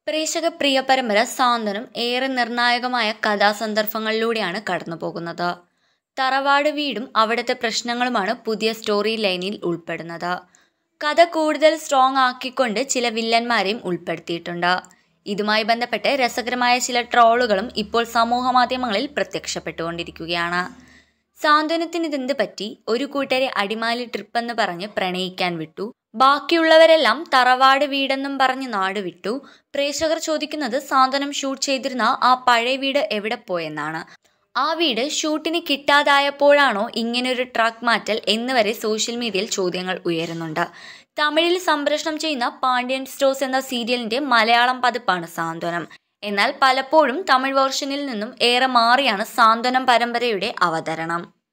പ്രേക്ഷക പ്രിയ പരമ്പര സാന്ത്വനം ഏറെ നിർണായകമായ കഥാസന്ദർഭങ്ങളിലൂടെയാണ് കടന്നുപോകുന്നത് തറവാട് വീടും അവിടുത്തെ പ്രശ്നങ്ങളുമാണ് പുതിയ സ്റ്റോറി ലൈനിൽ ഉൾപ്പെടുന്നത് കഥ കൂടുതൽ സ്ട്രോങ് ആക്കിക്കൊണ്ട് ചില വില്ലന്മാരെയും ഉൾപ്പെടുത്തിയിട്ടുണ്ട് ഇതുമായി ബന്ധപ്പെട്ട് രസകരമായ ചില ട്രോളുകളും ഇപ്പോൾ സമൂഹ മാധ്യമങ്ങളിൽ പ്രത്യക്ഷപ്പെട്ടുകൊണ്ടിരിക്കുകയാണ് സാന്ത്വനത്തിന് ഇതെന്ത് പറ്റി ഒരു കൂട്ടരെ അടിമാലി ട്രിപ്പെന്ന് പറഞ്ഞ് പ്രണയിക്കാൻ വിട്ടു ബാക്കിയുള്ളവരെല്ലാം തറവാട് വീടെന്നും പറഞ്ഞ് നാട് വിട്ടു പ്രേക്ഷകർ ചോദിക്കുന്നത് സാന്ത്വനം ഷൂട്ട് ചെയ്തിരുന്ന ആ പഴയ വീട് എവിടെ പോയെന്നാണ് ആ വീട് ഷൂട്ടിന് കിട്ടാതായപ്പോഴാണോ ഇങ്ങനൊരു ട്രാക്ക് മാറ്റൽ എന്ന് വരെ സോഷ്യൽ മീഡിയയിൽ ചോദ്യങ്ങൾ ഉയരുന്നുണ്ട് തമിഴിൽ സംപ്രേഷണം ചെയ്യുന്ന പാണ്ഡ്യൻ സ്റ്റോസ് എന്ന സീരിയലിന്റെ മലയാളം പതിപ്പാണ് സാന്ത്വനം എന്നാൽ പലപ്പോഴും തമിഴ് വേർഷനിൽ നിന്നും ഏറെ മാറിയാണ് സാന്ത്വനം പരമ്പരയുടെ അവതരണം